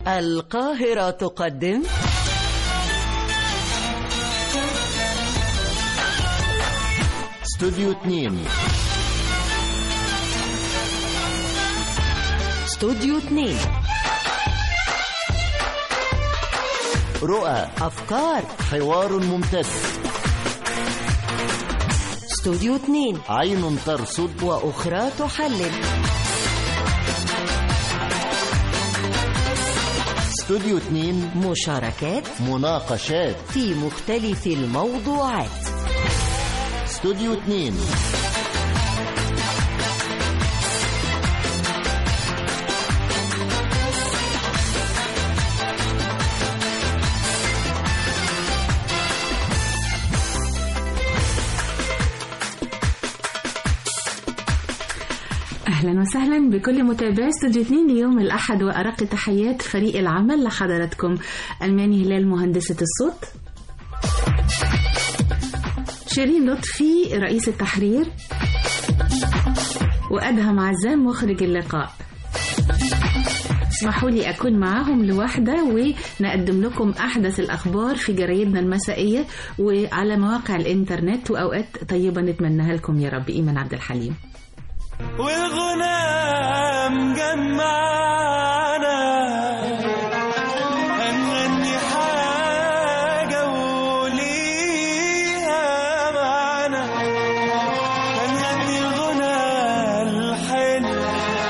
القاهرة تقدم استوديو 2 استوديو 2 رؤى أفكار حوار ممتد استوديو 2 عين ترصد وأخرى تحلل استوديو 2 مشاركات مناقشات في مختلف الموضوعات استوديو 2 اهلا وسهلا بكل متابعي استوديو 2 ليوم الاحد وارق تحيات فريق العمل لحضراتكم الماني هلال مهندسه الصوت شيرين لطفي رئيس التحرير وادهم عزام مخرج اللقاء اسمحوا لي أكون معاهم لوحدة ونقدم لكم أحدث الأخبار في جرايدنا المسائية وعلى مواقع الإنترنت وأوقات طيبة نتمناها لكم يا رب إيمان عبد الحليم والغنام جمعنا هنغني حاجة وليها معنى هنغني الغنى الحلو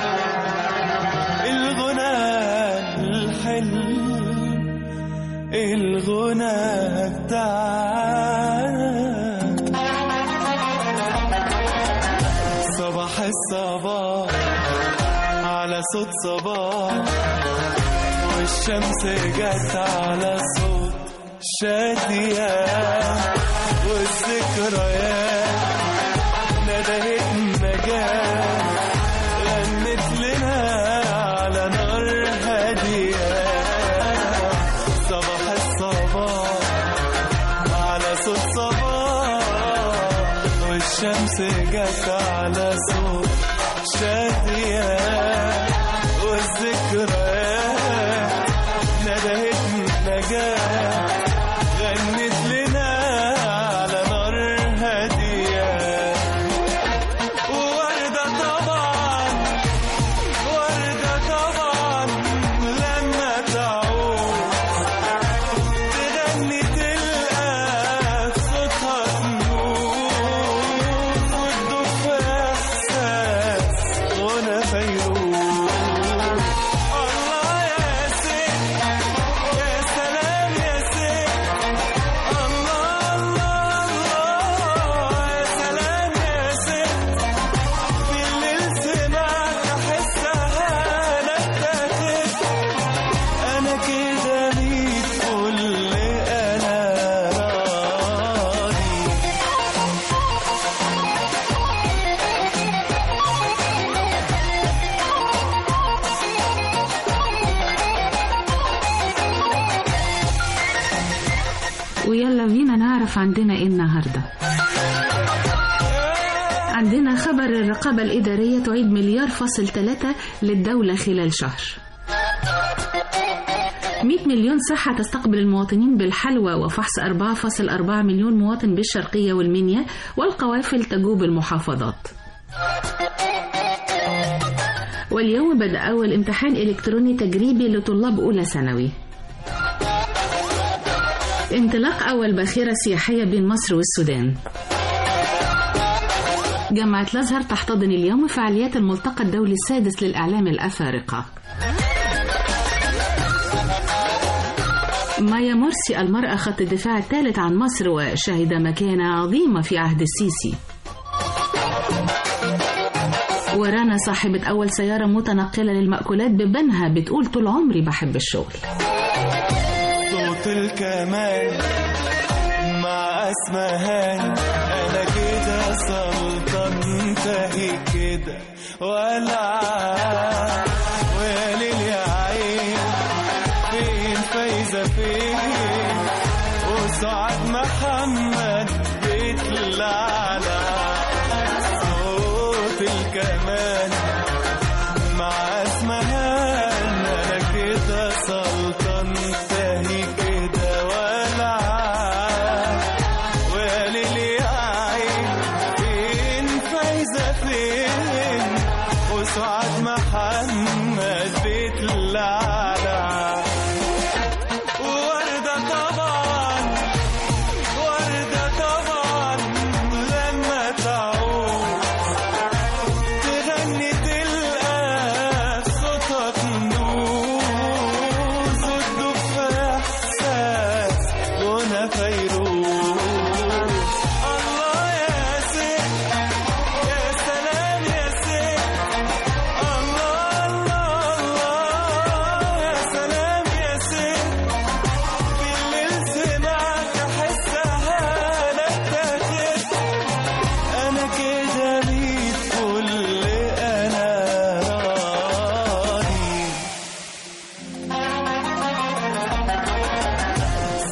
الغنى الحلو الغنى بتاعنا صباح الصباح على صوت صباح والشمس جت على صوت شادية والذكريات ندهت النجاة غنت لنا على نار هادية صباح الصباح على صوت صباح والشمس جت على صوت شادية والذكريات ندهت النجاة غنت لنا على نار هادية ووردة طبعا وردة طبعا لما تعود تغني تلقى في صوتها تنور وتدوب في احساس غنى فيروز الله يا ست يا سلام يا ست الله الله الله يا سلام يا ست بالليل سمعت احسها نكتت انا كده ميت كل انا راضي ويلا بينا نعرف عندنا ايه النهارده عندنا خبر الرقابة الإدارية تعيد مليار فاصل ثلاثة للدولة خلال شهر 100 مليون صحة تستقبل المواطنين بالحلوى وفحص 4.4 مليون مواطن بالشرقية والمنيا والقوافل تجوب المحافظات واليوم بدأ أول امتحان إلكتروني تجريبي لطلاب أولى ثانوي انطلاق أول باخرة سياحية بين مصر والسودان جامعة الأزهر تحتضن اليوم فعاليات الملتقى الدولي السادس للإعلام الأفارقة مايا مرسي المرأة خط الدفاع الثالث عن مصر وشهد مكانة عظيمة في عهد السيسي ورانا صاحبة أول سيارة متنقلة للمأكولات ببنها بتقول طول عمري بحب الشغل صوت الكمان مع اسمهان انا كده سلطان انتهي كده ولا ويا ليل يا عين فين فايزه فين وسعد محمد بيطلع على صوت الكمان مع اسمهان انا كده سلطان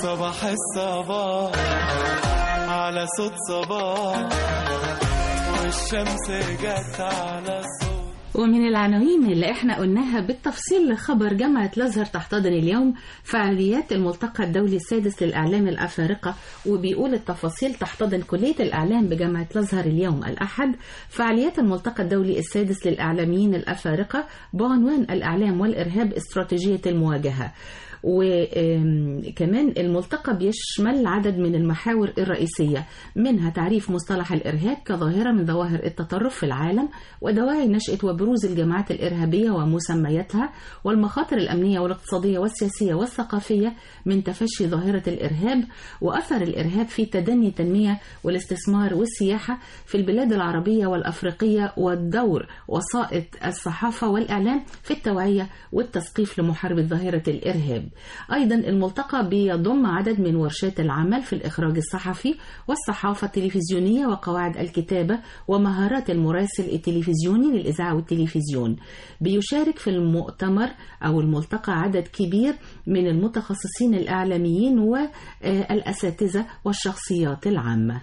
صباح الصباح على صوت صباح والشمس جت على صوت ومن العناوين اللي احنا قلناها بالتفصيل لخبر جامعة الأزهر تحتضن اليوم فعاليات الملتقى الدولي السادس للإعلام الأفارقة وبيقول التفاصيل تحتضن كلية الإعلام بجامعة الأزهر اليوم الأحد فعاليات الملتقى الدولي السادس للإعلاميين الأفارقة بعنوان الإعلام والإرهاب استراتيجية المواجهة وكمان الملتقى بيشمل عدد من المحاور الرئيسية منها تعريف مصطلح الإرهاب كظاهرة من ظواهر التطرف في العالم ودواعي نشأة وبروز الجماعات الإرهابية ومسمياتها والمخاطر الأمنية والاقتصادية والسياسية والثقافية من تفشي ظاهرة الإرهاب وأثر الإرهاب في تدني التنمية والاستثمار والسياحة في البلاد العربية والأفريقية والدور وسائط الصحافة والإعلام في التوعية والتثقيف لمحاربة ظاهرة الإرهاب أيضا الملتقى بيضم عدد من ورشات العمل في الإخراج الصحفي والصحافة التلفزيونية وقواعد الكتابة ومهارات المراسل التلفزيوني للإذاعة والتلفزيون بيشارك في المؤتمر أو الملتقى عدد كبير من المتخصصين الإعلاميين والأساتذة والشخصيات العامة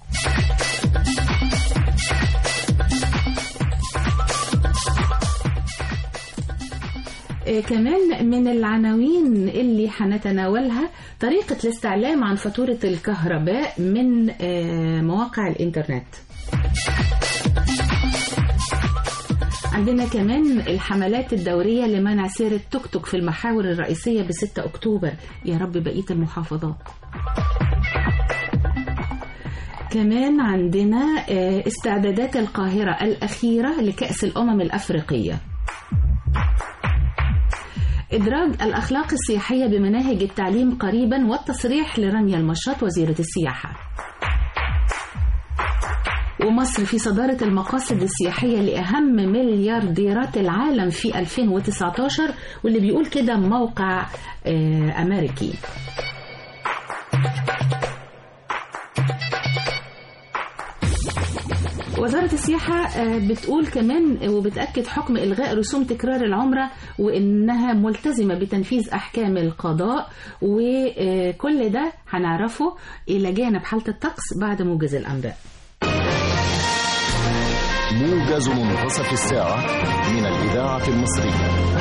كمان من العناوين اللي هنتناولها طريقة الاستعلام عن فاتورة الكهرباء من مواقع الإنترنت عندنا كمان الحملات الدورية لمنع سير التوك توك في المحاور الرئيسية ب 6 أكتوبر يا رب بقية المحافظات كمان عندنا استعدادات القاهرة الأخيرة لكأس الأمم الأفريقية إدراج الأخلاق السياحية بمناهج التعليم قريبا والتصريح لرمي المشاط وزيرة السياحة ومصر في صدارة المقاصد السياحية لأهم مليارديرات العالم في 2019 واللي بيقول كده موقع أمريكي وزارة السياحة بتقول كمان وبتأكد حكم إلغاء رسوم تكرار العمرة وإنها ملتزمة بتنفيذ أحكام القضاء وكل ده هنعرفه إلى جانب حالة الطقس بعد موجز الأنباء موجز منتصف الساعة من الإذاعة المصرية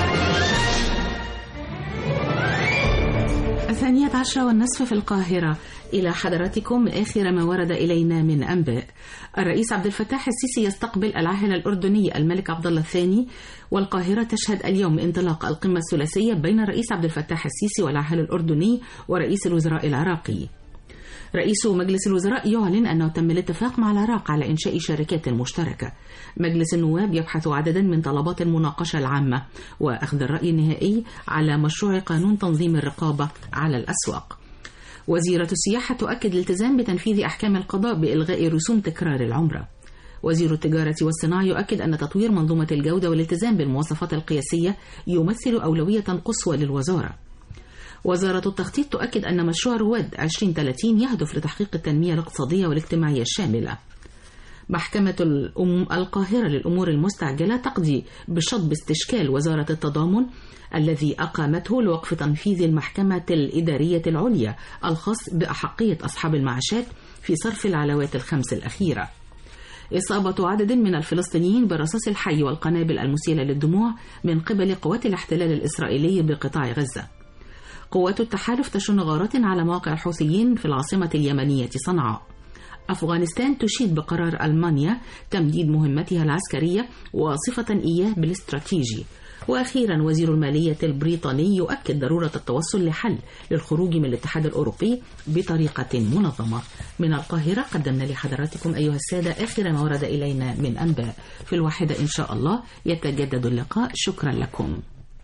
الثانية عشرة والنصف في القاهرة إلى حضراتكم آخر ما ورد إلينا من أنباء الرئيس عبد الفتاح السيسي يستقبل العاهل الأردني الملك عبد الله الثاني والقاهرة تشهد اليوم انطلاق القمة الثلاثية بين الرئيس عبد الفتاح السيسي والعاهل الأردني ورئيس الوزراء العراقي رئيس مجلس الوزراء يعلن أنه تم الاتفاق مع العراق على إنشاء شركات مشتركة مجلس النواب يبحث عددا من طلبات المناقشة العامة وأخذ الرأي النهائي على مشروع قانون تنظيم الرقابة على الأسواق وزيرة السياحة تؤكد الالتزام بتنفيذ أحكام القضاء بإلغاء رسوم تكرار العمرة وزير التجارة والصناعة يؤكد أن تطوير منظومة الجودة والالتزام بالمواصفات القياسية يمثل أولوية قصوى للوزارة وزارة التخطيط تؤكد أن مشروع رواد 2030 يهدف لتحقيق التنمية الاقتصادية والاجتماعية الشاملة محكمة الأم القاهرة للأمور المستعجلة تقضي بشطب استشكال وزارة التضامن الذي أقامته لوقف تنفيذ المحكمة الإدارية العليا الخاص بأحقية أصحاب المعاشات في صرف العلاوات الخمس الأخيرة إصابة عدد من الفلسطينيين بالرصاص الحي والقنابل المسيلة للدموع من قبل قوات الاحتلال الإسرائيلي بقطاع غزة قوات التحالف تشن غارات على مواقع الحوثيين في العاصمة اليمنية صنعاء أفغانستان تشيد بقرار ألمانيا تمديد مهمتها العسكرية وصفة إياه بالاستراتيجي وأخيرا وزير المالية البريطاني يؤكد ضرورة التوصل لحل للخروج من الاتحاد الأوروبي بطريقة منظمة من القاهرة قدمنا لحضراتكم أيها السادة آخر ما ورد إلينا من أنباء في الواحدة إن شاء الله يتجدد اللقاء شكرا لكم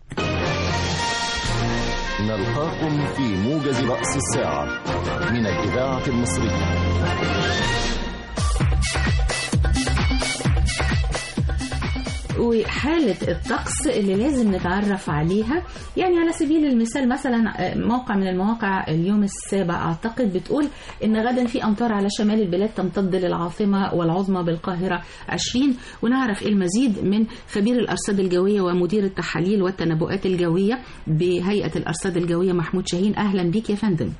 نلقاكم في موجز رأس الساعة من الإذاعة المصرية وحالة الطقس اللي لازم نتعرف عليها يعني على سبيل المثال مثلا موقع من المواقع اليوم السابع أعتقد بتقول إن غدا في أمطار على شمال البلاد تمتد للعاصمة والعظمى بالقاهرة 20 ونعرف المزيد من خبير الأرصاد الجوية ومدير التحاليل والتنبؤات الجوية بهيئة الأرصاد الجوية محمود شاهين أهلا بيك يا فندم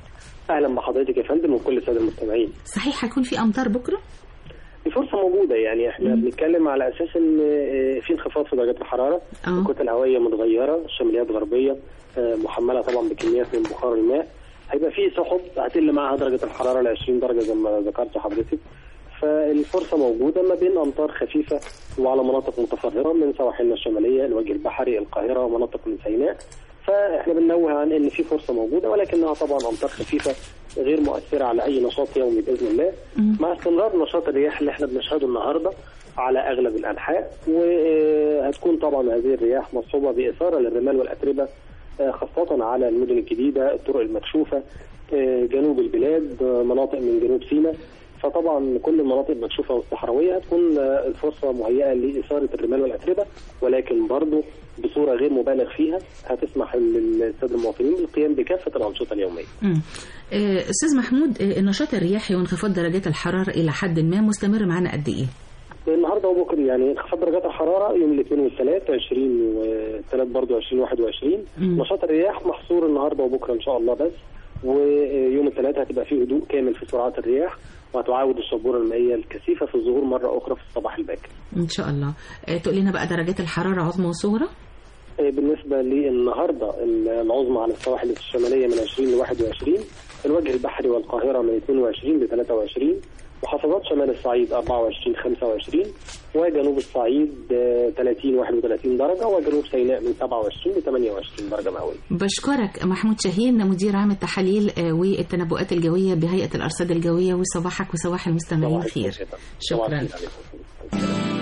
اهلا بحضرتك يا فندم وكل الساده المستمعين صحيح هيكون في أمطار بكرة؟ الفرصه موجوده يعني احنا بنتكلم على اساس ان آه، في انخفاض في درجات الحراره اه الكتل الهوائيه متغيره شماليات غربيه آه، محمله طبعا بكميات من بخار الماء هيبقى في سحب هتقل معاها درجه الحراره ل 20 درجه زي ما ذكرت حضرتك فالفرصه موجوده ما بين امطار خفيفه وعلى مناطق متفرقه من سواحلنا الشماليه الوجه البحري القاهره ومناطق من سيناء فاحنا بننوه عن ان في فرصه موجوده ولكنها طبعا امطار خفيفه غير مؤثره على اي نشاط يومي باذن الله مع استمرار نشاط الرياح اللي احنا بنشهده النهارده على اغلب الانحاء وهتكون طبعا هذه الرياح مصحوبه باثاره للرمال والاتربه آه، خاصه على المدن الجديده الطرق المكشوفه آه، جنوب البلاد آه، مناطق من جنوب سيناء فطبعا كل المناطق المكشوفه والصحراويه هتكون آه، الفرصه مهيئه لاثاره الرمال والاتربه ولكن برضه بصوره غير مبالغ فيها هتسمح للساده المواطنين بالقيام بكافه الانشطه اليوميه. مم. آه، أستاذ محمود آه، النشاط الرياحي وانخفاض درجات الحرارة إلى حد ما مستمر معنا قد إيه؟ النهارده وبكره يعني انخفاض درجات الحراره يوم الاثنين والثلاث 20 والثلاث برضه 20 21 مم. نشاط الرياح محصور النهارده وبكره ان شاء الله بس ويوم الثلاث هتبقى فيه هدوء كامل في سرعات الرياح وهتعاود الشبوره المائيه الكثيفه في الظهور مره اخرى في الصباح الباكر. إن شاء الله آه، تقول لنا بقى درجات الحرارة عظمى وصغرى؟ آه، بالنسبه للنهارده العظمى على السواحل الشماليه من 20 ل 21 الوجه البحري والقاهره من 22 ل 23 محافظات شمال الصعيد 24 25 وجنوب الصعيد آه، 30 31 درجه وجنوب سيناء من 27 ل 28 درجه مئويه. بشكرك محمود شاهين مدير عام التحاليل آه، والتنبؤات الجوية بهيئة الأرصاد الجوية وصباحك وصباح المستمعين صباح خير الخير. شكرا صباح الخير عليكم.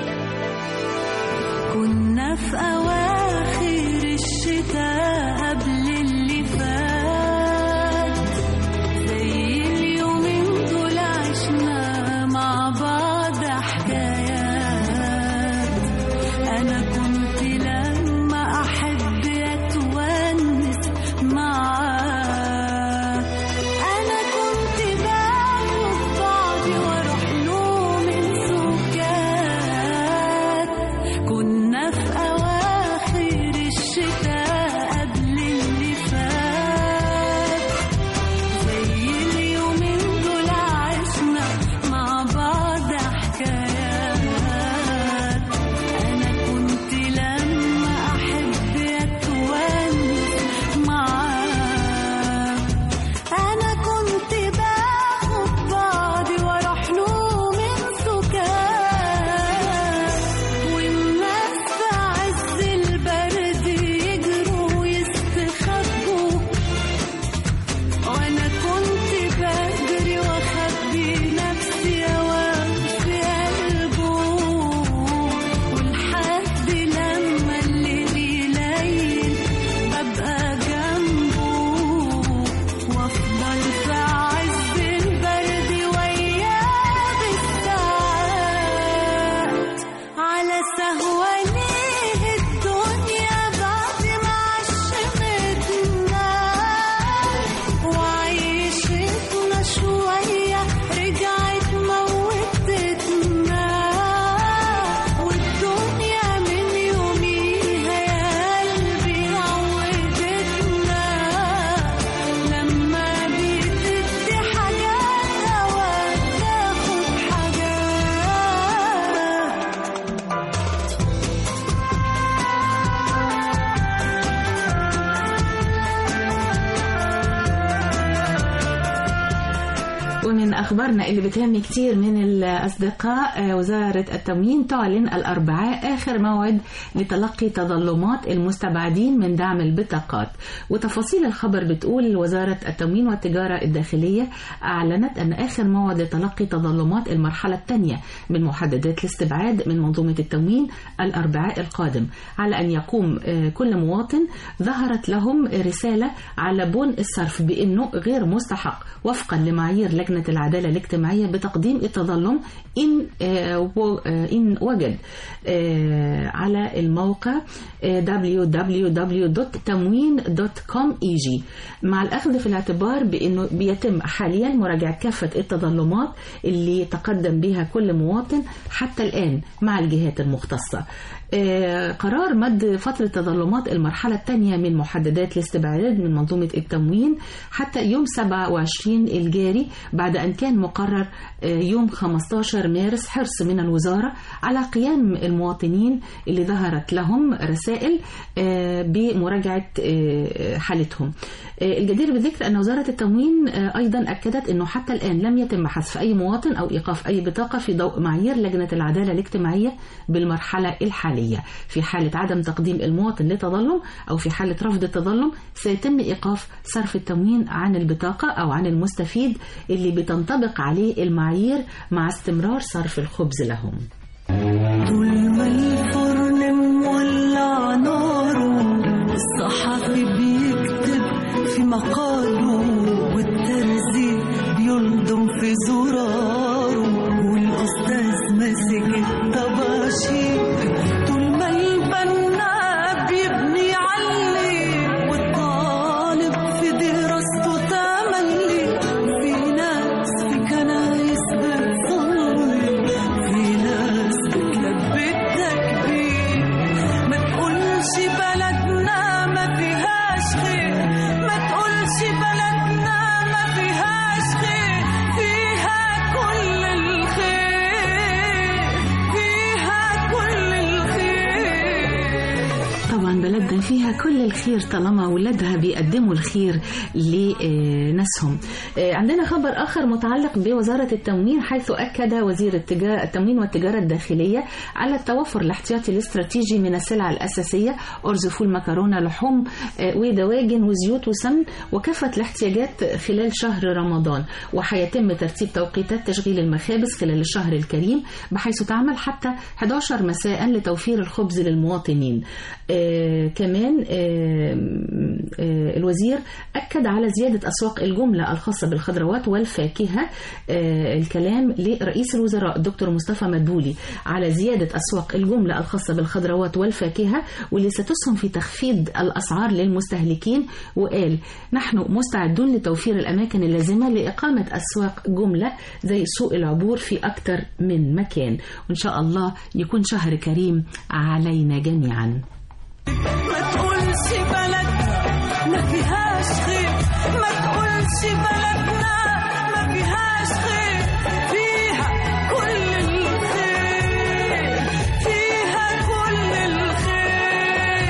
كنا في أواخر الشتاء قبل اللي فات زي اليومين دول عشنا مع بعض حكايات أنا كنت لما أحب أتونس معاك أنا كنت باخد بعضي وأروح له من سكات كنا في أواخر الشتاء قبل اللي فات زي اليومين دول عشنا مع بعض حكايات أنا كنت لما أحب أتونس معاك أنا كنت باخد بعضي وأروح له من سكات والناس في عز البرد يجروا ويستخبوا وأنا كنت بجري وأخبي نفسي أوام في قلبه ولحد لما الليل يليل ببقى جنبه وأفضل في عز البرد وياه بالساعات على سهوة ليه الدنيا بعد ما عشمتنا وعيشتنا شوية رجعت موتتنا والدنيا من يوميها يا قلبي عودتنا لما بتدي حاجات أوقات تاخد حاجات ومن أخبارنا اللي بتهم كتير من الأصدقاء آه، وزارة التموين تعلن الأربعاء آخر موعد لتلقي تظلمات المستبعدين من دعم البطاقات وتفاصيل الخبر بتقول وزارة التموين والتجارة الداخلية أعلنت أن آخر موعد لتلقي تظلمات المرحلة الثانية من محددات الاستبعاد من منظومة التموين الأربعاء القادم على أن يقوم آه، كل مواطن ظهرت لهم رسالة على بون الصرف بأنه غير مستحق وفقا لمعايير لجنة لجنة العدالة الاجتماعية بتقديم التظلم إن آه، و- آه، إن وجد آه، على الموقع آه، www.tamwin.com.eg مع الأخذ في الاعتبار بأنه بيتم حاليا مراجعة كافة التظلمات اللي تقدم بها كل مواطن حتى الآن مع الجهات المختصة آه، قرار مد فترة تظلمات المرحلة الثانية من محددات الاستبعاد من منظومة التموين حتى يوم 27 الجاري بعد أن كان مقرر آه، يوم 15 مارس حرص من الوزارة على قيام المواطنين اللي ظهرت لهم رسائل آه، بمراجعة آه، حالتهم آه، الجدير بالذكر أن وزارة التموين آه، أيضا أكدت أنه حتى الآن لم يتم حذف أي مواطن أو إيقاف أي بطاقة في ضوء معايير لجنة العدالة الاجتماعية بالمرحلة الحالية في حالة عدم تقديم المواطن لتظلم أو في حالة رفض التظلم سيتم إيقاف صرف التموين عن البطاقة أو عن المستفيد اللي بتنطبق عليه المعايير مع استمرار صرف الخبز لهم طول ما الفرن مولع ناره الصحفي بيكتب في مقاله والترزي بيلضم في زراره والأستاذ ماسك الطباشير طول ما البنا بيبني علي والطالب في دراسته تملي في ناس في كنايس بتصلي في ناس بتلبي التكبير ما تقولش بلدنا ما فيهاش خير ما تقولش بلدنا ما فيهاش خير فيها كل الخير فيها كل الخير طبعا بلدنا فيها كل الخير طالما ولادها بيقدموا الخير لناسهم آه، عندنا خبر آخر متعلق بوزارة التموين حيث أكد وزير التجارة التموين والتجارة الداخلية على التوفر الاحتياطي الاستراتيجي من السلع الأساسية أرز فول مكرونة لحوم آه، ودواجن وزيوت وسمن وكافة الاحتياجات خلال شهر رمضان وحيتم ترتيب توقيتات تشغيل المخابز خلال الشهر الكريم بحيث تعمل حتى 11 مساء لتوفير الخبز للمواطنين آه كمان آه آه الوزير أكد على زيادة أسواق الجملة الخاصة بالخضروات والفاكهة آه الكلام لرئيس الوزراء الدكتور مصطفى مدبولي على زيادة أسواق الجملة الخاصة بالخضروات والفاكهة واللي ستسهم في تخفيض الأسعار للمستهلكين وقال نحن مستعدون لتوفير الأماكن اللازمة لإقامة أسواق جملة زي سوق العبور في أكثر من مكان وإن شاء الله يكون شهر كريم علينا جميعاً ما تقولش بلدنا ما فيهاش خير ما تقولش بلدنا ما فيهاش خير فيها كل الخير فيها كل الخير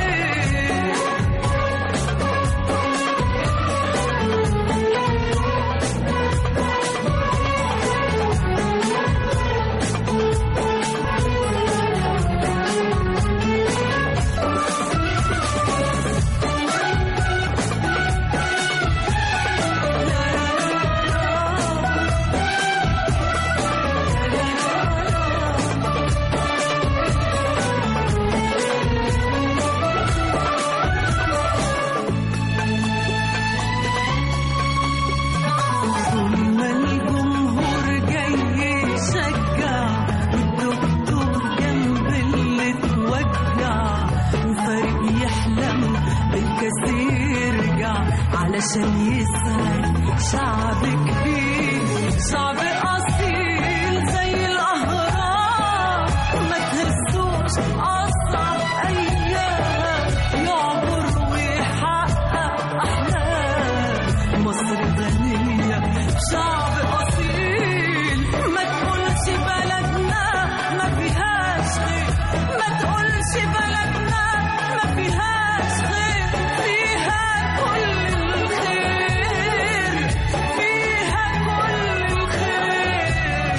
طول ما الجمهور جاي يشجع والدكتور جنب اللي توجع وفريق يحلم بالكاس يرجع علشان يسعد شعب كبير شعب أصيل زي الأهرام ما تهزوش أصعب أيام يعبر ويحقق أحلام مصر غنية شعب أصيل ما تقولش بلدنا ما فيهاش خير ما تقولش بلدنا ما فيهاش خير فيها كل الخير فيها كل الخير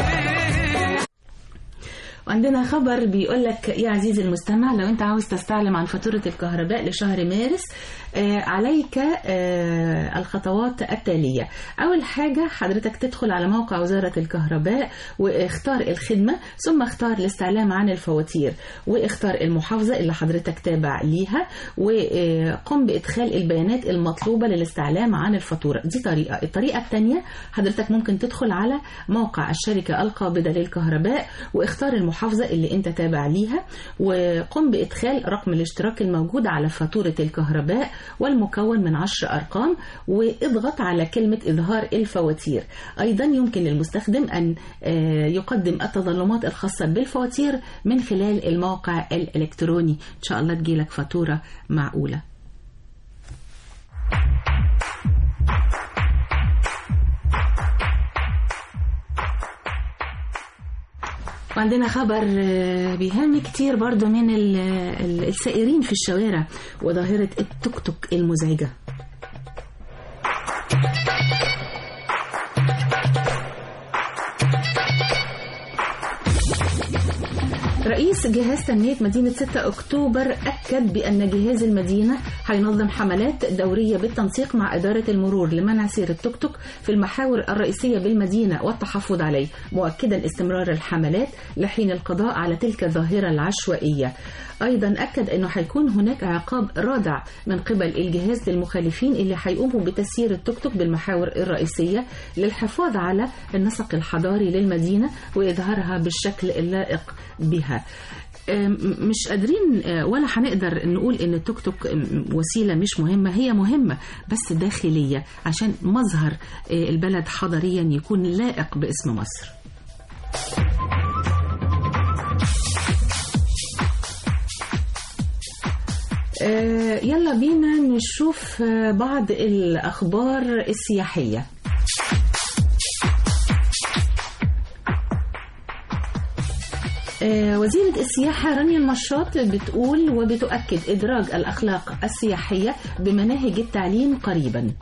وعندنا خبر بيقول لك يا عزيزي المستمع لو انت عاوز تستعلم عن فاتورة الكهرباء لشهر مارس آه، عليك آه، الخطوات التالية أول حاجة حضرتك تدخل على موقع وزارة الكهرباء واختار الخدمة ثم اختار الاستعلام عن الفواتير واختار المحافظة اللي حضرتك تابع ليها وقم بإدخال البيانات المطلوبة للاستعلام عن الفاتورة دي طريقة الطريقة الثانية حضرتك ممكن تدخل على موقع الشركة القابضة للكهرباء واختار المحافظة اللي انت تابع ليها وقم بإدخال رقم الاشتراك الموجود على فاتورة الكهرباء والمكون من عشر أرقام واضغط على كلمة إظهار الفواتير أيضا يمكن للمستخدم أن آه، يقدم التظلمات الخاصة بالفواتير من خلال الموقع الإلكتروني إن شاء الله تجيلك فاتورة معقولة وعندنا خبر آه، بيهم كتير برضو من ال- ال- السائرين في الشوارع وظاهرة التوك توك المزعجة رئيس جهاز تنمية مدينة 6 أكتوبر أكد بأن جهاز المدينة هينظم حملات دورية بالتنسيق مع إدارة المرور لمنع سير التوك توك في المحاور الرئيسية بالمدينة والتحفظ عليه مؤكدا استمرار الحملات لحين القضاء على تلك الظاهرة العشوائية أيضا أكد أنه هيكون هناك عقاب رادع من قبل الجهاز للمخالفين اللي هيقوموا بتسيير التوك توك بالمحاور الرئيسية للحفاظ على النسق الحضاري للمدينة وإظهارها بالشكل اللائق بها أم، مش قادرين أه، ولا هنقدر نقول ان التوك توك أم، وسيله مش مهمه هي مهمه بس داخليه عشان مظهر أه، البلد حضاريا يكون لائق باسم مصر آه، يلا بينا نشوف آه، بعض الأخبار السياحية آه، وزيرة السياحة رانيا المشاط بتقول وبتؤكد إدراج الأخلاق السياحية بمناهج التعليم قريباً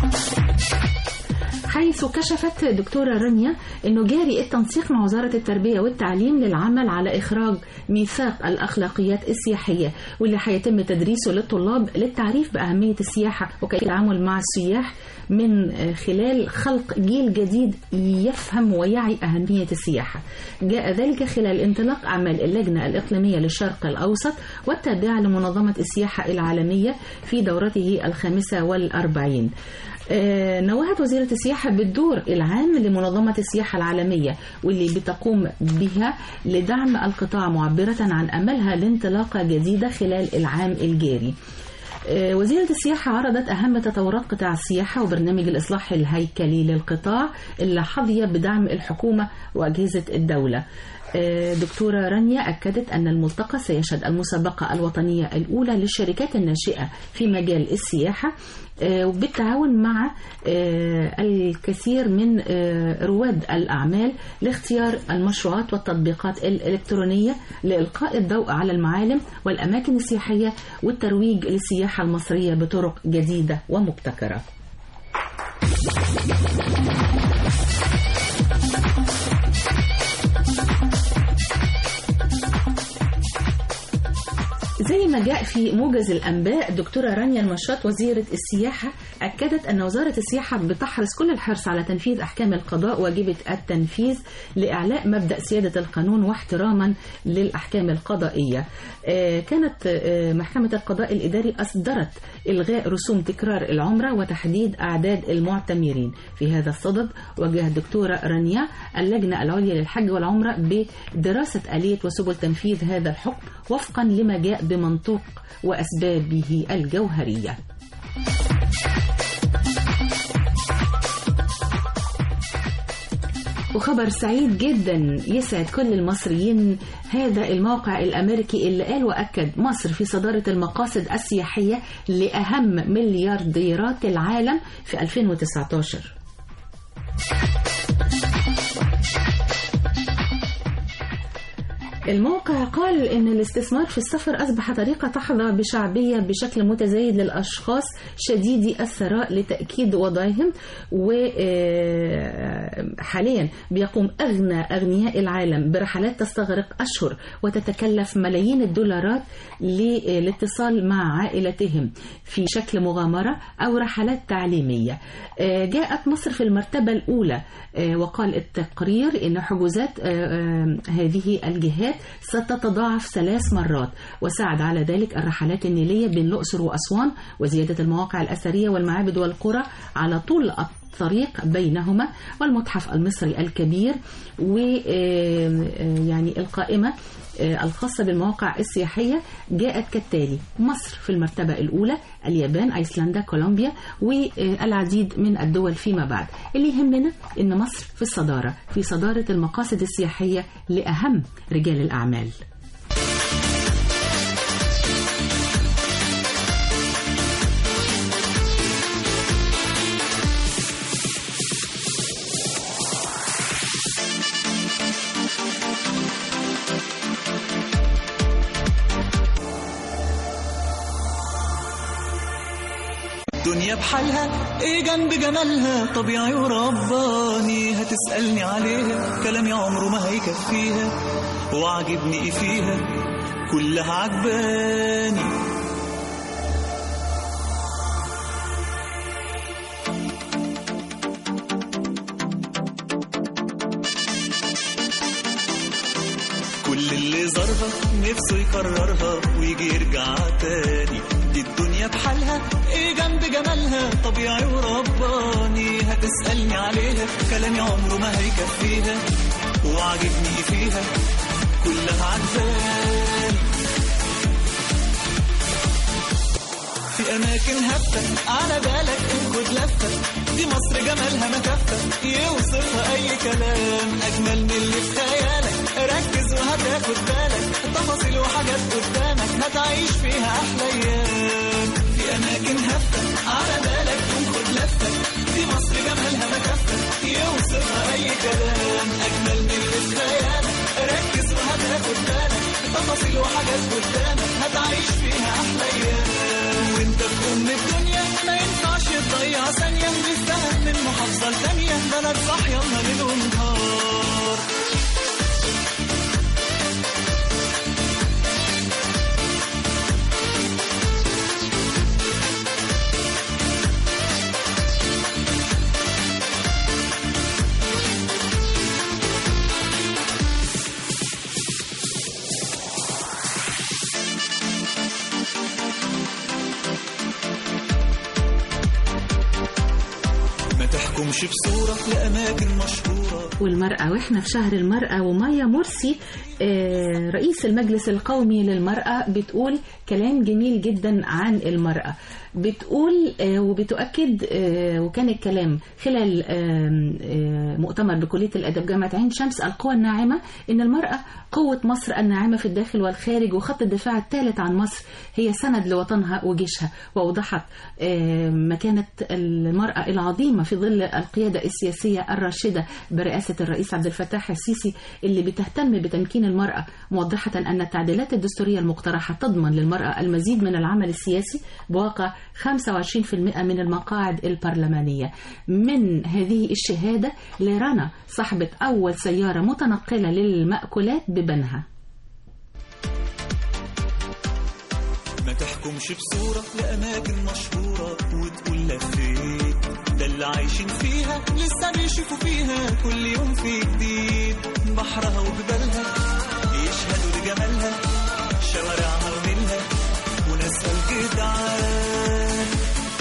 حيث كشفت دكتورة رانيا أنه جاري التنسيق مع وزارة التربية والتعليم للعمل على إخراج ميثاق الأخلاقيات السياحية واللي هيتم تدريسه للطلاب للتعريف بأهمية السياحة وكيف التعامل مع السياح من خلال خلق جيل جديد يفهم ويعي أهمية السياحة جاء ذلك خلال انطلاق أعمال اللجنة الإقليمية للشرق الأوسط والتابعة لمنظمة السياحة العالمية في دورته الخامسة والأربعين آه، نوهت وزيرة السياحة بالدور العام لمنظمة السياحة العالمية واللي بتقوم بها لدعم القطاع معبرة عن أملها لانطلاقة جديدة خلال العام الجاري آه، وزيرة السياحة عرضت أهم تطورات قطاع السياحة وبرنامج الإصلاح الهيكلي للقطاع اللي حظي بدعم الحكومة وأجهزة الدولة آه، دكتورة رانيا أكدت أن الملتقى سيشهد المسابقة الوطنية الأولى للشركات الناشئة في مجال السياحة آه، بالتعاون مع آه، الكثير من آه، رواد الأعمال لاختيار المشروعات والتطبيقات الإلكترونية لإلقاء الضوء على المعالم والأماكن السياحية والترويج للسياحة المصرية بطرق جديدة ومبتكرة زي ما جاء في موجز الأنباء الدكتورة رانيا المشاط وزيرة السياحة أكدت أن وزارة السياحة بتحرص كل الحرص على تنفيذ أحكام القضاء واجبة التنفيذ لإعلاء مبدأ سيادة القانون واحتراما للأحكام القضائية آه، كانت آه، محكمة القضاء الإداري أصدرت إلغاء رسوم تكرار العمرة وتحديد أعداد المعتمرين في هذا الصدد وجه الدكتورة رانيا اللجنة العليا للحج والعمرة بدراسة آلية وسبل تنفيذ هذا الحكم وفقا لما جاء بمنطوق وأسبابه الجوهرية وخبر سعيد جدا يسعد كل المصريين هذا الموقع الامريكي اللي قال واكد مصر في صداره المقاصد السياحيه لاهم مليارديرات العالم في 2019 الموقع قال ان الاستثمار في السفر اصبح طريقه تحظى بشعبيه بشكل متزايد للاشخاص شديدي الثراء لتاكيد وضعهم وحاليا بيقوم اغنى اغنياء العالم برحلات تستغرق اشهر وتتكلف ملايين الدولارات للاتصال مع عائلتهم في شكل مغامره او رحلات تعليميه آه، جاءت مصر في المرتبه الاولى آه، وقال التقرير ان حجوزات آه، آه، هذه الجهات ستتضاعف ثلاث مرات وساعد على ذلك الرحلات النيليه بين الاقصر واسوان وزياده المواقع الاثريه والمعابد والقرى على طول الطريق بينهما والمتحف المصري الكبير ويعني القائمه آه، الخاصة بالمواقع السياحية جاءت كالتالي مصر في المرتبة الأولى اليابان أيسلندا كولومبيا والعديد من الدول فيما بعد اللي يهمنا أن مصر في الصدارة في صدارة المقاصد السياحية لأهم رجال الأعمال الدنيا بحالها ايه جنب جمالها طبيعي ورباني هتسألني عليها كلامي عمره ما هيكفيها وعجبني ايه فيها كلها عجباني كل اللي زارها نفسه يكررها ويجي يرجع تاني دي الدنيا بحالها ايه جنب جمالها طبيعي ورباني هتسألني عليها كلامي عمره ما هيكفيها وعجبني إيه فيها كلها عجباني في أماكن هفة على بالك خد لفة دي مصر جمالها ما كفة يوصفها أي كلام أجمل من اللي في خيالك ركز وهتاخد بالك تفاصيل وحاجات قدامك هتعيش فيها أحلى أيام في أماكن هفة على بالك خد لفة دي مصر جمالها ما كفة يوصفها أي كلام أجمل من اللي في خيالك ركز وهتاخد بالك تفاصيل وحاجات قدامك هتعيش فيها أحلى أيام وانت في أم الدنيا ما ينفعش تضيع ثانية نستهل من محافظة لتانية بلد صاحية ليل ونهار ما تحكمش بصورة لأماكن مشهورة والمرأة وإحنا في شهر المرأة ومايا مرسي آه، رئيس المجلس القومي للمرأة بتقول كلام جميل جدا عن المرأة بتقول آه، وبتؤكد آه، وكان الكلام خلال آم، آه، مؤتمر بكلية الأدب جامعة عين شمس القوى الناعمة إن المرأة قوة مصر الناعمة في الداخل والخارج وخط الدفاع الثالث عن مصر هي سند لوطنها وجيشها وأوضحت آه، مكانة المرأة العظيمة في ظل القيادة السياسية الراشدة برئاسة الرئيس عبد الفتاح السيسي اللي بتهتم بتمكين المرأة موضحة أن التعديلات الدستورية المقترحة تضمن للمرأة المزيد من العمل السياسي بواقع 25% من المقاعد البرلمانية من هذه الشهادة لرنا صاحبة أول سيارة متنقلة للمأكولات ببنها ما تحكمش بصورة لأماكن مشهورة وتقول لفيت ده اللي عايشين فيها لسه بيشوفوا فيها كل يوم في جديد بحرها وجبالها يشهدوا لجمالها شوارعها ونيلها وناسها الجدعان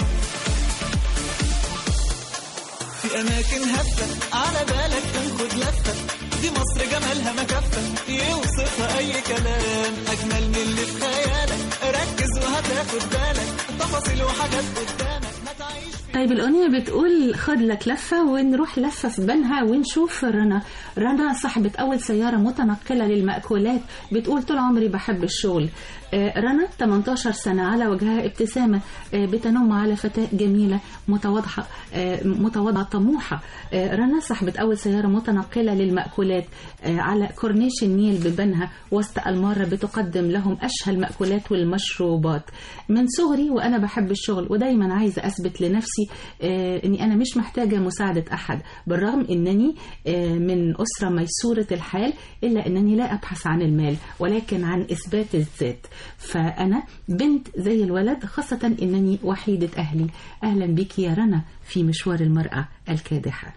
في أماكن هفة على بالك تاخد لفة دي مصر جمالها ما كفة يوصفها أي كلام أجمل من اللي في خيالك ركز وهتاخد بالك تفاصيل وحاجات قدامك هتعيش طيب الأغنية بتقول خد لك لفة ونروح لفة في بنها ونشوف رنا رنا صاحبة أول سيارة متنقلة للمأكولات بتقول طول عمري بحب الشغل آه، رنا 18 سنة على وجهها ابتسامة آه، بتنم على فتاة جميلة متواضعة آه، متواضعة طموحة آه، رنا صاحبة أول سيارة متنقلة للمأكولات آه، على كورنيش النيل ببنها وسط المارة بتقدم لهم أشهى المأكولات والمشروبات من صغري وأنا بحب الشغل ودايما عايزة أثبت لنفسي آه، أني أنا مش محتاجة مساعدة أحد بالرغم أنني آه، من أسرة ميسورة الحال إلا أنني لا أبحث عن المال ولكن عن إثبات الذات فأنا بنت زي الولد خاصة أنني وحيدة أهلي أهلا بك يا رنا في مشوار المرأة الكادحة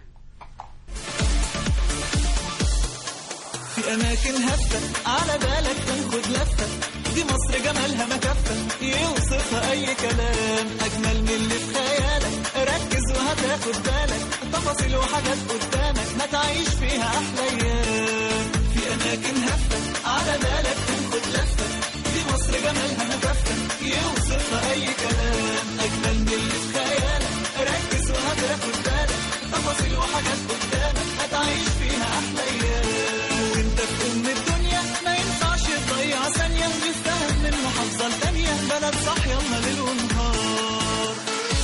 في أماكن هفة على بالك تاخد لفة دي مصر جمالها مكفة يوصفها أي كلام أجمل من اللي في خيالك ركز وهتاخد بالك تفاصيل وحاجات قدامك هتعيش فيها أحلى أيام في أماكن هفة على بالك تاخد لفة دي مصر جمالها مكفة يوصفها أي كلام أجمل من اللي في خيالك ركز وهتاخد بالك تفاصيل وحاجات قدامك هتعيش فيها أحلى أيام وانت في أم الدنيا ما ينفعش تضيع ثانية نفتهم من محافظة لتانية بلد صاحية ليل ونهار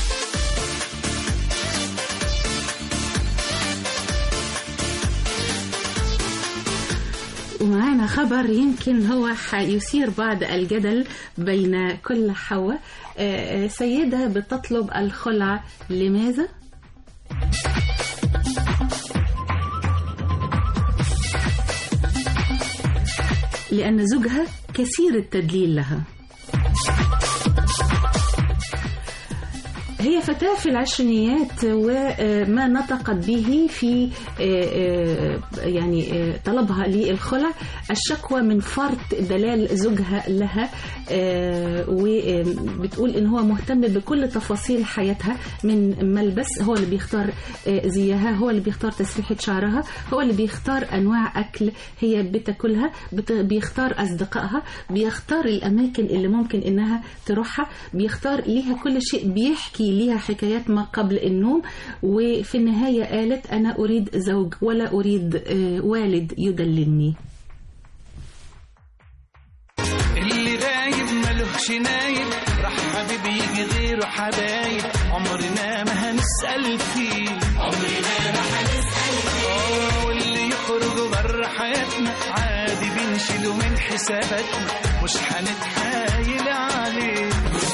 ومعانا خبر يمكن هو حيثير بعض الجدل بين كل حواء آه، آه، سيدة بتطلب الخلع لماذا؟ لأن زوجها كثير التدليل لها هي فتاة في العشرينيات وما نطقت به في يعني طلبها للخلع الشكوى من فرط دلال زوجها لها وبتقول ان هو مهتم بكل تفاصيل حياتها من ملبس هو اللي بيختار زيها هو اللي بيختار تسريحة شعرها هو اللي بيختار انواع اكل هي بتاكلها بت- بيختار اصدقائها بيختار الاماكن اللي ممكن انها تروحها بيختار ليها كل شيء بيحكي ليها حكايات ما قبل النوم وفي النهاية قالت أنا أريد زوج ولا أريد آه، والد يدللني اللي غايب ملوش نايب راح حبيبي يجي غيره حبايب عمرنا ما هنسأل فيه عمرنا ما هنسأل فيه واللي يخرج بره حياتنا عادي بنشيله من حساباتنا مش هنتحايل عليه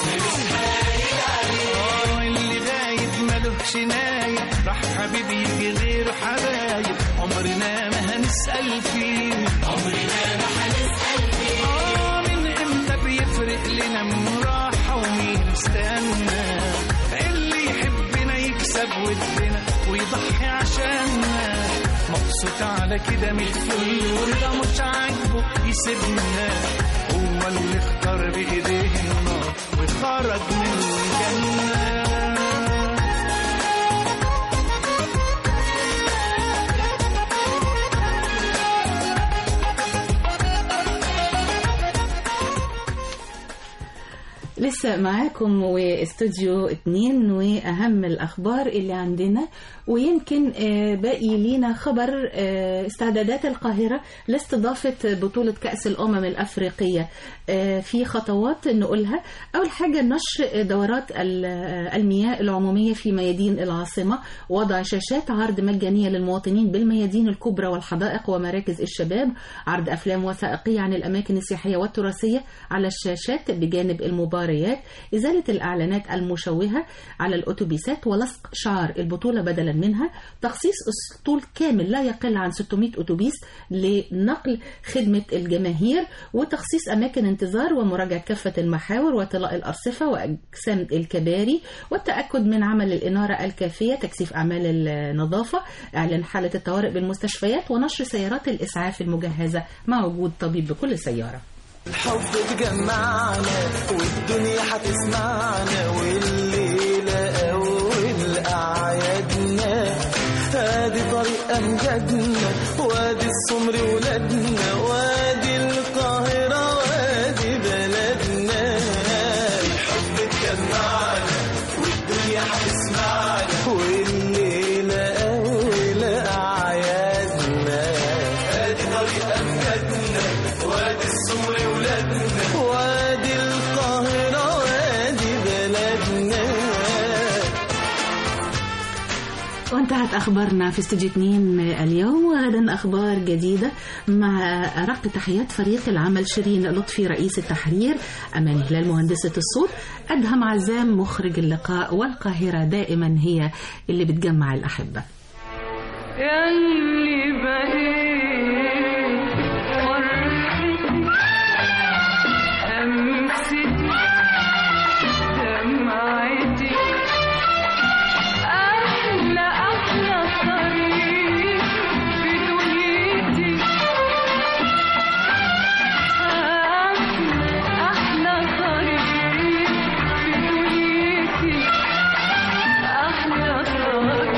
آه، اللي غايب ملوش نايب راح حبيبي يجي غيره حبايب عمرنا ما هنسأل فيه عمرنا ما هنسأل فيه آه من امتى بيفرق لنا من راحة ومين استنى اللي يحبنا يكسب ودنا ويضحي عشاننا مبسوط على كده من الفل ورضا مش عاجبه يسيبنا هو اللي اختار بايديه النار وخرج من الجنه لسه معاكم واستوديو اتنين واهم الاخبار اللي عندنا ويمكن آه، باقي لينا خبر آه، استعدادات القاهره لاستضافه بطوله كاس الامم الافريقيه آه، في خطوات نقولها اول حاجه نشر دورات ال- آه، المياه العموميه في ميادين العاصمه وضع شاشات عرض مجانيه للمواطنين بالميادين الكبرى والحدائق ومراكز الشباب عرض افلام وثائقيه عن الاماكن السياحيه والتراثيه على الشاشات بجانب المباريات ازاله الاعلانات المشوهه على الاتوبيسات ولصق شعار البطوله بدلا منها تخصيص اسطول كامل لا يقل عن 600 اتوبيس لنقل خدمه الجماهير وتخصيص اماكن انتظار ومراجعه كافه المحاور وطلاء الارصفه واجسام الكباري والتاكد من عمل الاناره الكافيه تكثيف اعمال النظافه اعلان حاله الطوارئ بالمستشفيات ونشر سيارات الاسعاف المجهزه مع وجود طبيب بكل سياره الحب تجمعنا والدنيا هتسمعنا والليلة أول أعيادنا ادي طريق أمجادنا وادي السمر ولادنا وادي القاهرة وادي بلدنا الحب تجمعنا والدنيا هتسمعنا والليلة أول أعيادنا ادي طريق أمجادنا وادي السمر ولادنا وادي وانتهت أخبارنا في استوديو 2 اليوم وغدا أخبار جديدة مع رق تحيات فريق العمل شيرين لطفي رئيس التحرير أمان هلال مهندسة الصوت أدهم عزام مخرج اللقاء والقاهرة دائما هي اللي بتجمع الأحبة ياللي بقيت فرحتي أمسكي دمعتي أحلى أحلى طريق في دنيتي أحلى أحلى طريق في دنيتي أحلى طريق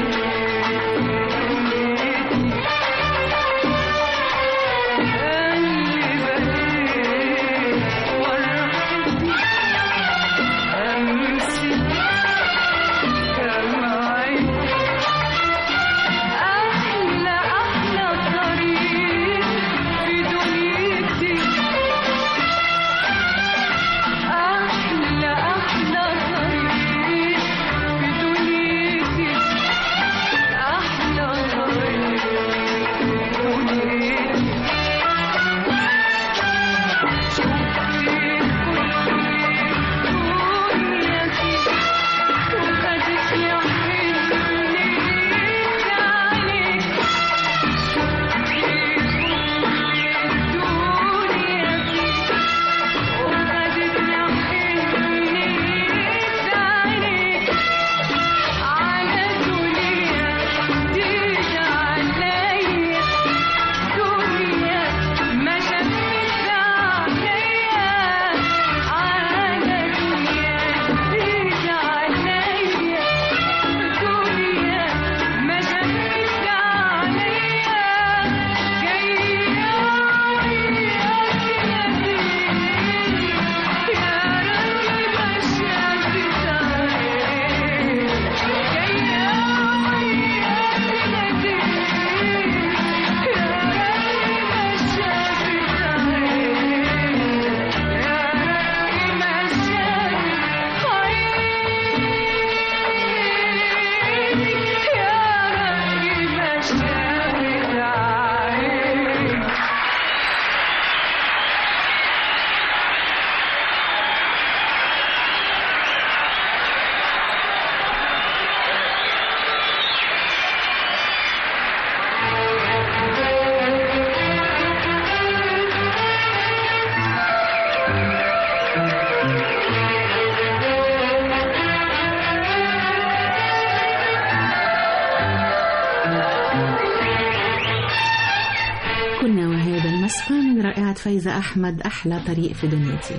كنا وهذا المسفى من رائعة فايزة أحمد أحلى طريق في دنيتي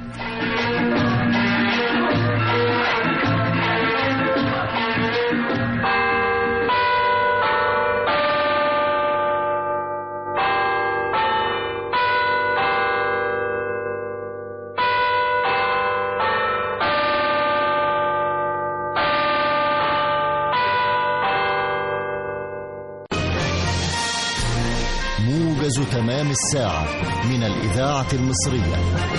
موجز تمام الساعة من الإذاعة المصرية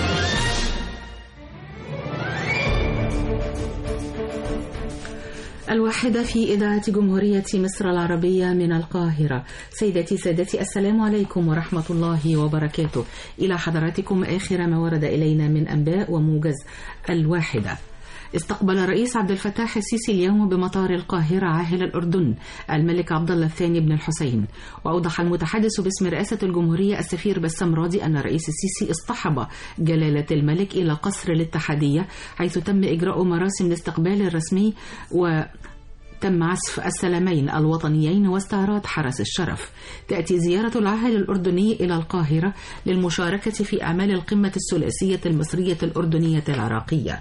الواحدة في إذاعة جمهورية مصر العربية من القاهرة سيدتي سادتي السلام عليكم ورحمة الله وبركاته إلى حضراتكم آخر ما ورد إلينا من أنباء وموجز الواحدة استقبل الرئيس عبد الفتاح السيسي اليوم بمطار القاهرة عاهل الأردن الملك عبد الله الثاني بن الحسين وأوضح المتحدث باسم رئاسة الجمهورية السفير بسام راضي أن الرئيس السيسي اصطحب جلالة الملك إلى قصر الاتحادية حيث تم إجراء مراسم الاستقبال الرسمي و تم عزف السلامين الوطنيين واستعراض حرس الشرف تأتي زيارة العاهل الأردني إلى القاهرة للمشاركة في أعمال القمة الثلاثية المصرية الأردنية العراقية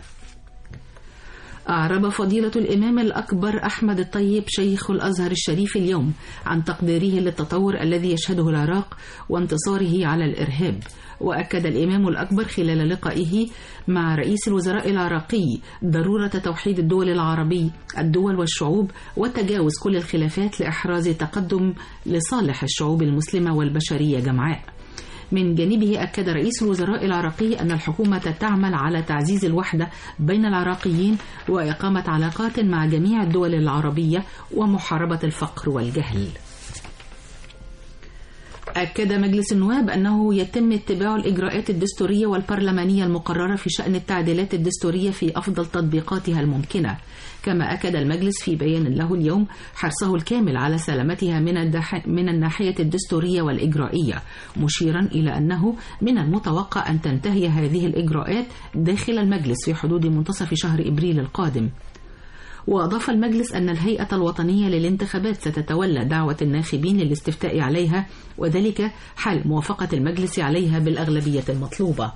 أعرب فضيلة الإمام الأكبر أحمد الطيب شيخ الأزهر الشريف اليوم عن تقديره للتطور الذي يشهده العراق وانتصاره على الإرهاب وأكد الإمام الأكبر خلال لقائه مع رئيس الوزراء العراقي ضرورة توحيد الدول العربي الدول والشعوب وتجاوز كل الخلافات لإحراز تقدم لصالح الشعوب المسلمة والبشرية جمعاء من جانبه أكد رئيس الوزراء العراقي أن الحكومة تعمل على تعزيز الوحدة بين العراقيين وإقامة علاقات مع جميع الدول العربية ومحاربة الفقر والجهل أكد مجلس النواب أنه يتم اتباع الإجراءات الدستورية والبرلمانية المقررة في شأن التعديلات الدستورية في أفضل تطبيقاتها الممكنة كما أكد المجلس في بيان له اليوم حرصه الكامل على سلامتها من, الدح... من الناحية الدستورية والإجرائية مشيرا إلى أنه من المتوقع أن تنتهي هذه الإجراءات داخل المجلس في حدود منتصف شهر إبريل القادم وأضاف المجلس أن الهيئة الوطنية للانتخابات ستتولى دعوة الناخبين للاستفتاء عليها وذلك حال موافقة المجلس عليها بالأغلبية المطلوبة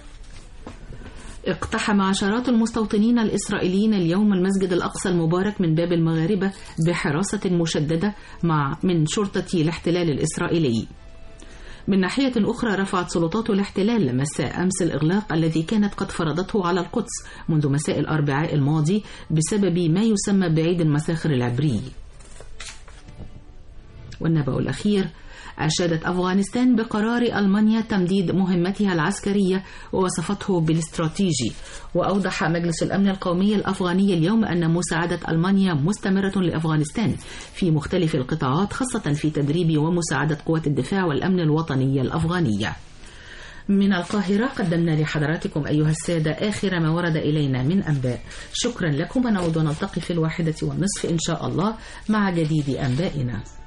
اقتحم عشرات المستوطنين الإسرائيليين اليوم المسجد الأقصى المبارك من باب المغاربة بحراسة مشددة مع من شرطة الاحتلال الإسرائيلي من ناحية أخرى رفعت سلطات الاحتلال مساء أمس الإغلاق الذي كانت قد فرضته على القدس منذ مساء الأربعاء الماضي بسبب ما يسمى بعيد المساخر العبري والنبأ الأخير أشادت أفغانستان بقرار ألمانيا تمديد مهمتها العسكرية ووصفته بالاستراتيجي وأوضح مجلس الأمن القومي الأفغاني اليوم أن مساعدة ألمانيا مستمرة لأفغانستان في مختلف القطاعات خاصة في تدريب ومساعدة قوات الدفاع والأمن الوطنية الأفغانية من القاهرة قدمنا لحضراتكم أيها السادة آخر ما ورد إلينا من أنباء شكرا لكم ونعود ونلتقي في الواحدة والنصف إن شاء الله مع جديد أنبائنا